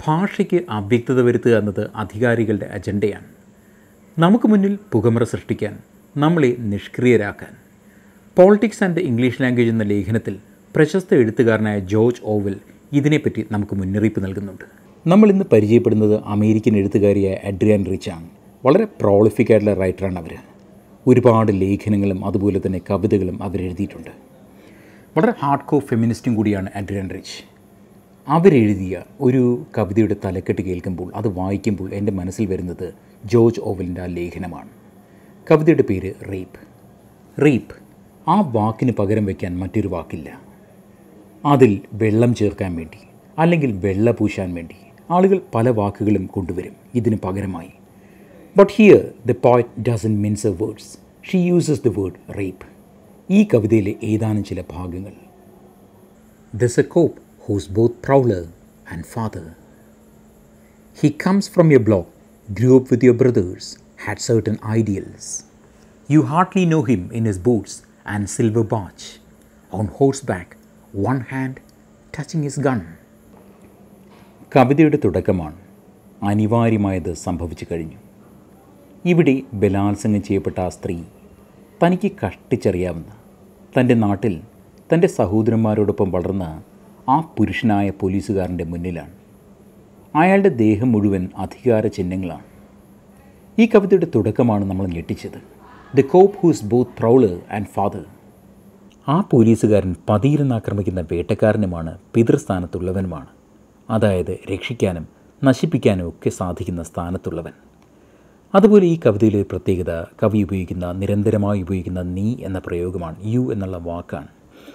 ഭാഷയ്ക്ക് അവ്യക്തത വരുത്തുക എന്നത് അധികാരികളുടെ അജണ്ടയാണ് നമുക്ക് മുന്നിൽ പുകമറ സൃഷ്ടിക്കാൻ നമ്മളെ നിഷ്ക്രിയരാക്കാൻ പോളിറ്റിക്സ് ആൻഡ് ഇംഗ്ലീഷ് ലാംഗ്വേജ് എന്ന ലേഖനത്തിൽ പ്രശസ്ത എഴുത്തുകാരനായ ജോർജ് ഓവൽ ഇതിനെപ്പറ്റി നമുക്ക് മുന്നറിയിപ്പ് നൽകുന്നുണ്ട് നമ്മൾ ഇന്ന് പരിചയപ്പെടുന്നത് അമേരിക്കൻ എഴുത്തുകാരിയായ അഡ്രിയാൻ റിച്ചാണ് വളരെ പ്രോളിഫിക് ആയിട്ടുള്ള റൈറ്ററാണ് അവർ ഒരുപാട് ലേഖനങ്ങളും അതുപോലെ തന്നെ കവിതകളും അവരെഴുതിയിട്ടുണ്ട് വളരെ ഹാർഡ് കോ ഫെമിനിസ്റ്റും കൂടിയാണ് അഡ്രിയാൻ റിച്ച് അവരെഴുതിയ ഒരു കവിതയുടെ തലക്കെട്ട് കേൾക്കുമ്പോൾ അത് വായിക്കുമ്പോൾ എൻ്റെ മനസ്സിൽ വരുന്നത് ജോർജ് ഓവലിൻ്റെ ആ ലേഖനമാണ് കവിതയുടെ പേര് റേപ്പ് റേപ്പ് ആ വാക്കിന് പകരം വയ്ക്കാൻ മറ്റൊരു വാക്കില്ല അതിൽ വെള്ളം ചേർക്കാൻ വേണ്ടി അല്ലെങ്കിൽ വെള്ള പൂശാൻ വേണ്ടി ആളുകൾ പല വാക്കുകളും കൊണ്ടുവരും ഇതിന് പകരമായി but here the poet doesn't mince a words she uses the word rape ഈ കവിതയിലെ ഏതാനും ചില ഭാഗങ്ങൾ There's a cope who's both prowler and father. He comes from your block, grew up with your brothers, had certain ideals. You hardly know him in his boots and silver barge, on horseback, one hand touching his gun. കവിതയുടെ തുടക്കമാണ് അനിവാര്യമായത് സംഭവിച്ചു കഴിഞ്ഞു ഇവിടെ ബലാത്സംഗം ചെയ്യപ്പെട്ട ആ സ്ത്രീ തനിക്ക് കഷ്ടിച്ചറിയാവുന്ന തൻ്റെ നാട്ടിൽ തൻ്റെ സഹോദരന്മാരോടൊപ്പം വളർന്ന ആ പുരുഷനായ പോലീസുകാരൻ്റെ മുന്നിലാണ് അയാളുടെ ദേഹം മുഴുവൻ അധികാര ചിഹ്നങ്ങളാണ് ഈ കവിതയുടെ തുടക്കമാണ് നമ്മൾ ഞെട്ടിച്ചത് the cop whose both prowler and father ആ പോലീസുകാരൻ പതിയിരുന്ന് ആക്രമിക്കുന്ന വേട്ടക്കാരനുമാണ് പിതൃസ്ഥാനത്തുള്ളവനുമാണ് അതായത് രക്ഷിക്കാനും നശിപ്പിക്കാനും ഒക്കെ സാധിക്കുന്ന സ്ഥാനത്തുള്ളവൻ അതുപോലെ ഈ കവിതയിലെ ഒരു പ്രത്യേകത കവി ഉപയോഗിക്കുന്ന നിരന്തരമായി ഉപയോഗിക്കുന്ന നീ എന്ന പ്രയോഗമാണ് യു എന്നുള്ള വാക്കാണ്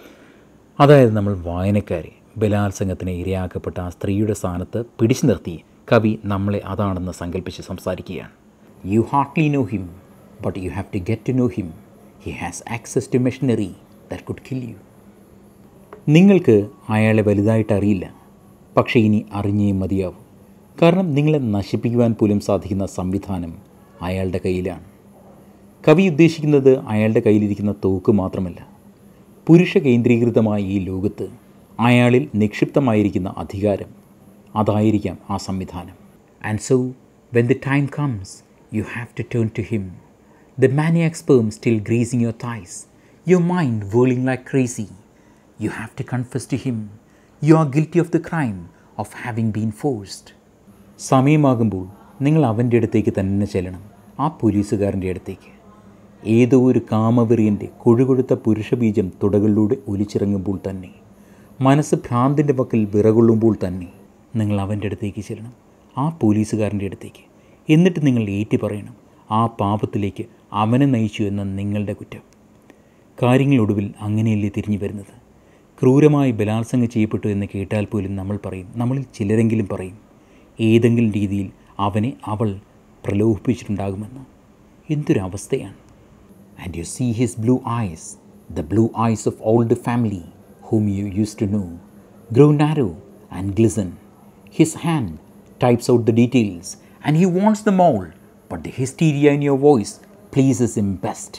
അതായത് നമ്മൾ വായനക്കാരെ ബലാത്സംഗത്തിന് ഇരയാക്കപ്പെട്ട ആ സ്ത്രീയുടെ സ്ഥാനത്ത് പിടിച്ചു നിർത്തി കവി നമ്മളെ അതാണെന്ന് സങ്കല്പിച്ച് സംസാരിക്കുകയാണ് you hardly know him but you have to get to know him he has access to machinery that could kill you നിങ്ങൾക്ക് അയാളെ വലുതായിട്ട് അറിയില്ല പക്ഷേ ഇനി അറിഞ്ഞേ മതിയാവും കാരണം നിങ്ങളെ നശിപ്പിക്കുവാൻ പോലും സാധിക്കുന്ന സംവിധാനം അയാളുടെ കയ്യിലാണ് കവി ഉദ്ദേശിക്കുന്നത് അയാളുടെ കയ്യിലിരിക്കുന്ന തോക്ക് മാത്രമല്ല പുരുഷ കേന്ദ്രീകൃതമായ ഈ ലോകത്ത് അയാളിൽ നിക്ഷിപ്തമായിരിക്കുന്ന അധികാരം അതായിരിക്കാം ആ സംവിധാനം and so when the time comes you have to turn to him the maniac sperm still greasing your thighs your mind whirling like crazy you have to confess to him you are guilty of the crime of having been forced സമയമാകുമ്പോൾ നിങ്ങൾ അവൻ്റെ അടുത്തേക്ക് തന്നെ ചെല്ലണം ആ പോലീസുകാരൻ്റെ അടുത്തേക്ക് ഏതോ ഒരു കാമവെറിയൻ്റെ കൊഴുകൊഴുത്ത പുരുഷബീജം തുടകളിലൂടെ ഒലിച്ചിറങ്ങുമ്പോൾ തന്നെ മനസ്സ് ഭ്രാന്തിൻ്റെ പക്കൽ വിറകൊള്ളുമ്പോൾ തന്നെ നിങ്ങൾ അവൻ്റെ അടുത്തേക്ക് ചെല്ലണം ആ പോലീസുകാരൻ്റെ അടുത്തേക്ക് എന്നിട്ട് നിങ്ങൾ ഏറ്റി പറയണം ആ പാപത്തിലേക്ക് അവനെ നയിച്ചു എന്ന നിങ്ങളുടെ കുറ്റം കാര്യങ്ങളൊടുവിൽ അങ്ങനെയല്ലേ തിരിഞ്ഞു വരുന്നത് ക്രൂരമായി ബലാത്സംഗം ചെയ്യപ്പെട്ടു എന്ന് കേട്ടാൽ പോലും നമ്മൾ പറയും നമ്മളിൽ ചിലരെങ്കിലും പറയും ഏതെങ്കിലും രീതിയിൽ അവനെ അവൾ പ്രലോഭിപ്പിച്ചിട്ടുണ്ടാകുമെന്ന് എന്തൊരവസ്ഥയാണ് and you see his blue eyes the blue eyes of all the family whom you used to know, grow narrow and glisten. His hand types out the details, and he wants them all, but the hysteria in your voice pleases him best.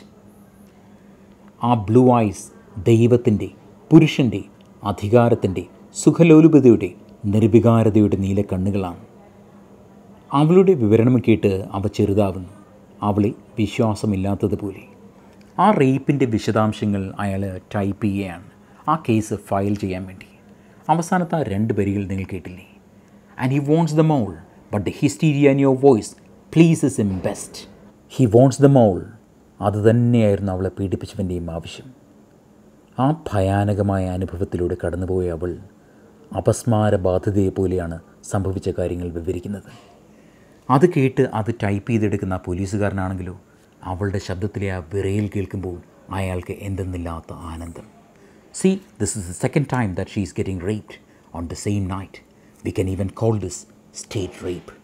ആ blue eyes ദൈവത്തിൻ്റെ പുരുഷൻ്റെ അധികാരത്തിൻ്റെ സുഖലോലുപതയുടെ നിർവികാരതയുടെ നീലക്കണ്ണുകളാണ് അവളുടെ വിവരണം കേട്ട് അവ ചെറുതാവുന്നു അവളെ വിശ്വാസമില്ലാത്തതുപോലെ ആ റേപ്പിൻ്റെ വിശദാംശങ്ങൾ അയാൾ ടൈപ്പ് ചെയ്യുകയാണ് ആ കേസ് ഫയൽ ചെയ്യാൻ വേണ്ടി അവസാനത്തെ ആ രണ്ട് വരികൾ നിങ്ങൾ കേട്ടില്ലേ and he wants them all but the hysteria in your voice pleases him best he wants them all അത് തന്നെയായിരുന്നു അവളെ പീഡിപ്പിച്ചവൻ്റെയും ആവശ്യം ആ ഭയാനകമായ അനുഭവത്തിലൂടെ കടന്നുപോയ അവൾ അപസ്മാര ബാധിതയെപ്പോലെയാണ് സംഭവിച്ച കാര്യങ്ങൾ വിവരിക്കുന്നത് അത് കേട്ട് അത് ടൈപ്പ് ചെയ്തെടുക്കുന്ന ആ പോലീസുകാരനാണെങ്കിലോ അവളുടെ ശബ്ദത്തിലെ ആ വിറയിൽ കേൾക്കുമ്പോൾ അയാൾക്ക് എന്തെന്നില്ലാത്ത ആനന്ദം see this is the second time that she is getting raped on the same night we can even call this state rape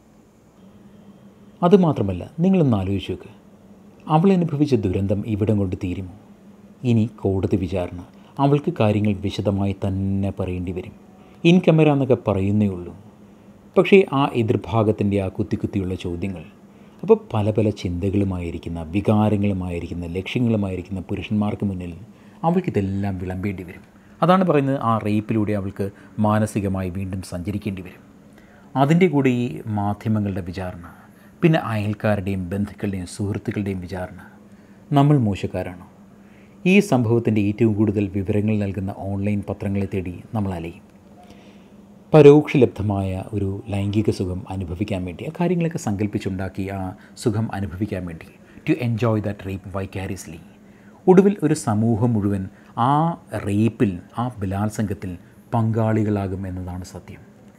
അതുമാത്രമല്ല നിങ്ങളൊന്ന് ആലോചിച്ച് നോക്ക് അവൾ അനുഭവിച്ച ദുരന്തം ഇവിടം കൊണ്ട് തീരുമോ ഇനി കോടതി വിചാരണ അവൾക്ക് കാര്യങ്ങൾ വിശദമായി തന്നെ പറയേണ്ടി വരും ഇൻ ക്യാമറ എന്നൊക്കെ പറയുന്നേ ഉള്ളൂ പക്ഷേ ആ എതിർഭാഗത്തിൻ്റെ ആ കുത്തി കുത്തിയുള്ള ചോദ്യങ്ങൾ അപ്പോൾ പല പല ചിന്തകളുമായിരിക്കുന്ന വികാരങ്ങളുമായിരിക്കുന്ന ലക്ഷ്യങ്ങളുമായിരിക്കുന്ന പുരുഷന്മാർക്ക് മുന്നിൽ അവൾക്കിതെല്ലാം വിളമ്പേണ്ടി വരും അതാണ് പറയുന്നത് ആ റേപ്പിലൂടെ അവൾക്ക് മാനസികമായി വീണ്ടും സഞ്ചരിക്കേണ്ടി വരും അതിൻ്റെ കൂടെ ഈ മാധ്യമങ്ങളുടെ വിചാരണ പിന്നെ അയൽക്കാരുടെയും ബന്ധുക്കളുടെയും സുഹൃത്തുക്കളുടെയും വിചാരണ നമ്മൾ മോശക്കാരാണോ ഈ സംഭവത്തിൻ്റെ ഏറ്റവും കൂടുതൽ വിവരങ്ങൾ നൽകുന്ന ഓൺലൈൻ പത്രങ്ങളെ തേടി നമ്മൾ അലയും പരോക്ഷലബ്ധമായ ഒരു ലൈംഗിക സുഖം അനുഭവിക്കാൻ വേണ്ടി ആ കാര്യങ്ങളൊക്കെ സങ്കല്പിച്ചുണ്ടാക്കി ആ സുഖം അനുഭവിക്കാൻ വേണ്ടി to enjoy that rape vicariously ഒടുവിൽ ഒരു സമൂഹം മുഴുവൻ ആ റേപ്പിൽ ആ ബലാത്സംഗത്തിൽ പങ്കാളികളാകും എന്നതാണ് സത്യം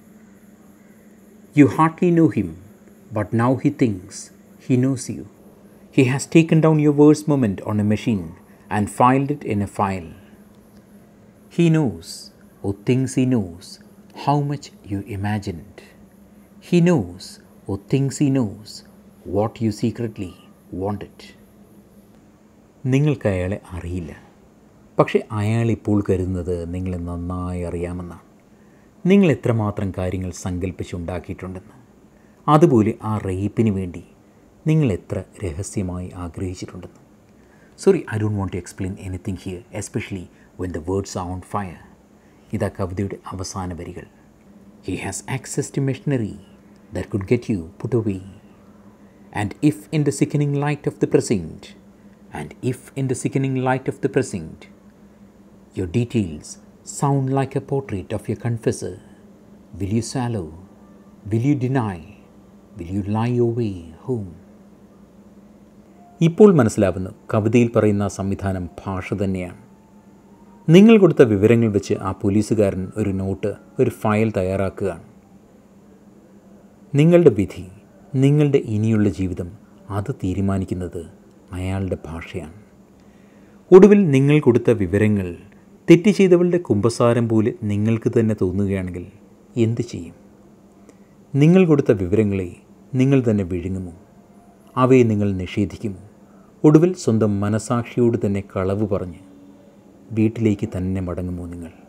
you hardly know him but now he thinks he knows you he has taken down your worst moment on a machine and filed it in a file he knows or thinks he knows how much you imagined. He knows, or thinks he knows, what you secretly wanted. നിങ്ങൾക്ക് അയാളെ അറിയില്ല പക്ഷേ അയാൾ ഇപ്പോൾ കരുതുന്നത് നിങ്ങളെ നന്നായി അറിയാമെന്നാണ് നിങ്ങൾ എത്രമാത്രം കാര്യങ്ങൾ സങ്കല്പിച്ചുണ്ടാക്കിയിട്ടുണ്ടെന്ന് അതുപോലെ ആ റേപ്പിന് വേണ്ടി നിങ്ങൾ എത്ര രഹസ്യമായി ആഗ്രഹിച്ചിട്ടുണ്ടെന്ന് sorry I don't want to explain anything here especially when the words are on fire ഇതാ കവിതയുടെ അവസാന വരികൾ he has access to machinery that could get you put away and if in the sickening light of the present and if in the sickening light of the present your details sound like a portrait of your confessor will you swallow will you deny will you lie your way home ഇപ്പോൾ മനസ്സിലാവുന്നു കവിതയിൽ പറയുന്ന സംവിധാനം ഭാഷ തന്നെയാണ് നിങ്ങൾ കൊടുത്ത വിവരങ്ങൾ വെച്ച് ആ പോലീസുകാരൻ ഒരു നോട്ട് ഒരു ഫയൽ തയ്യാറാക്കുകയാണ് നിങ്ങളുടെ വിധി നിങ്ങളുടെ ഇനിയുള്ള ജീവിതം അത് തീരുമാനിക്കുന്നത് അയാളുടെ ഭാഷയാണ് ഒടുവിൽ നിങ്ങൾ കൊടുത്ത വിവരങ്ങൾ തെറ്റ് ചെയ്തവളുടെ കുമ്പസാരം പോലെ നിങ്ങൾക്ക് തന്നെ തോന്നുകയാണെങ്കിൽ എന്ത് ചെയ്യും നിങ്ങൾ കൊടുത്ത വിവരങ്ങളെ നിങ്ങൾ തന്നെ വിഴുങ്ങുമോ അവയെ നിങ്ങൾ നിഷേധിക്കുമോ ഒടുവിൽ സ്വന്തം മനസാക്ഷിയോട് തന്നെ കളവ് പറഞ്ഞ് വീട്ടിലേക്ക് തന്നെ മടങ്ങുമോ നിങ്ങൾ